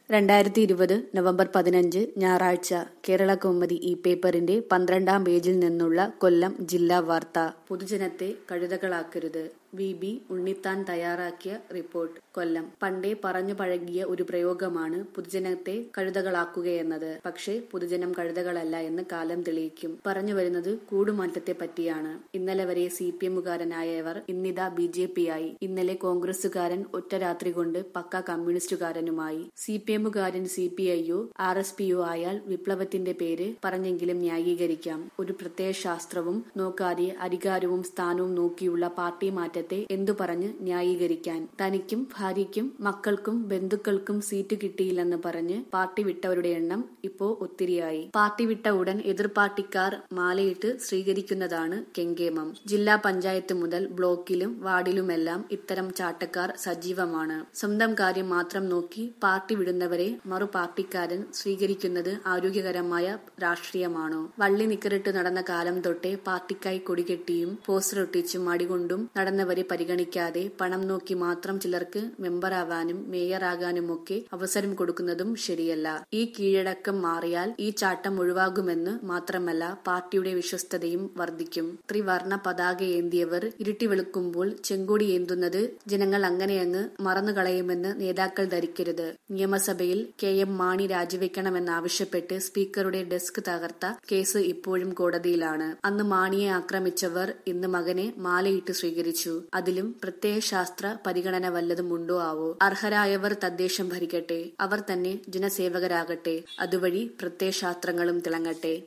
രണ്ടായിരത്തി ഇരുപത് നവംബർ പതിനഞ്ച് ഞായറാഴ്ച കേരള കൗമുദി ഈ പേപ്പറിന്റെ പന്ത്രണ്ടാം പേജിൽ നിന്നുള്ള കൊല്ലം ജില്ലാ വാർത്ത പൊതുജനത്തെ കഴുതകളാക്കരുത് വി ബി ഉണ്ണിത്താൻ തയ്യാറാക്കിയ റിപ്പോർട്ട് കൊല്ലം പണ്ടേ പറഞ്ഞു പഴകിയ ഒരു പ്രയോഗമാണ് പൊതുജനത്തെ കഴുതകളാക്കുകയെന്നത് പക്ഷേ പൊതുജനം കഴുതകളല്ല എന്ന് കാലം തെളിയിക്കും പറഞ്ഞു വരുന്നത് കൂടുമാറ്റത്തെ പറ്റിയാണ് ഇന്നലെ വരെ സി പി എമ്മുകാരനായവർ ഇന്നിതാ ബി ജെ പി ആയി ഇന്നലെ കോൺഗ്രസുകാരൻ ഒറ്റ രാത്രി കൊണ്ട് പക്ക കമ്മ്യൂണിസ്റ്റുകാരനുമായി സി പി എമ്മുകാരൻ സി പി ഐയോ ആർ എസ് പിയോ ആയാൽ വിപ്ലവത്തിന്റെ പേര് പറഞ്ഞെങ്കിലും ന്യായീകരിക്കാം ഒരു പ്രത്യയ ശാസ്ത്രവും നോക്കാതെ അധികാരവും സ്ഥാനവും നോക്കിയുള്ള പാർട്ടി മാറ്റത്തെ എന്തു പറഞ്ഞ് ന്യായീകരിക്കാൻ തനിക്കും ഭാര്യയ്ക്കും മക്കൾക്കും ബന്ധുക്കൾക്കും സീറ്റ് കിട്ടിയില്ലെന്ന് പറഞ്ഞ് പാർട്ടി വിട്ടവരുടെ എണ്ണം ഇപ്പോ ഒത്തിരിയായി പാർട്ടി വിട്ട ഉടൻ എതിർ പാർട്ടിക്കാർ മാലയിട്ട് സ്വീകരിക്കുന്നതാണ് കെങ്കേമം ജില്ലാ പഞ്ചായത്ത് മുതൽ ബ്ലോക്കിലും വാർഡിലുമെല്ലാം ഇത്തരം ചാട്ടക്കാർ സജീവമാണ് സ്വന്തം കാര്യം മാത്രം നോക്കി പാർട്ടി വിടുന്നവരെ മറു പാർട്ടിക്കാരൻ സ്വീകരിക്കുന്നത് ആരോഗ്യകരമായ രാഷ്ട്രീയമാണോ വള്ളി നിക്കറിട്ട് നടന്ന കാലം തൊട്ടേ പാർട്ടിക്കായി കൊടികെട്ടിയും പോസ്റ്റർ ഒട്ടിച്ചും അടികൊണ്ടും നടന്നവരെ പരിഗണിക്കാതെ പണം നോക്കി മാത്രം ചിലർക്ക് മെമ്പറാവാനും മേയറാകാനുമൊക്കെ അവസരം കൊടുക്കുന്നതും ശരിയല്ല ഈ കീഴടക്കം മാറിയാൽ ഈ ചാട്ടം ഒഴിവാകുമെന്ന് മാത്രമല്ല പാർട്ടിയുടെ വിശ്വസ്തതയും വർദ്ധിക്കും ത്രിവർണ പതാക ഏന്തിയവർ ഇരുട്ടി വെളുക്കുമ്പോൾ ചെങ്കൊടി ഏന്തുന്നത് ജനങ്ങൾ അങ്ങനെയങ്ങ് മറന്നുകളയുമെന്ന് നേതാക്കൾ ധരിക്കരുത് നിയമസഭയിൽ കെ എം മാണി രാജിവെക്കണമെന്നാവശ്യപ്പെട്ട് സ്പീക്കറുടെ ഡെസ്ക് തകർത്ത കേസ് ഇപ്പോഴും കോടതിയിലാണ് അന്ന് മാണിയെ ആക്രമിച്ചവർ ഇന്ന് മകനെ മാലയിട്ട് സ്വീകരിച്ചു അതിലും പ്രത്യയശാസ്ത്ര പരിഗണന വല്ലതും ഉണ്ടോ ആവോ അർഹരായവർ തദ്ദേശം ഭരിക്കട്ടെ അവർ തന്നെ ജനസേവകരാകട്ടെ അതുവഴി പ്രത്യയശാസ്ത്രങ്ങളും തിളങ്ങട്ടെ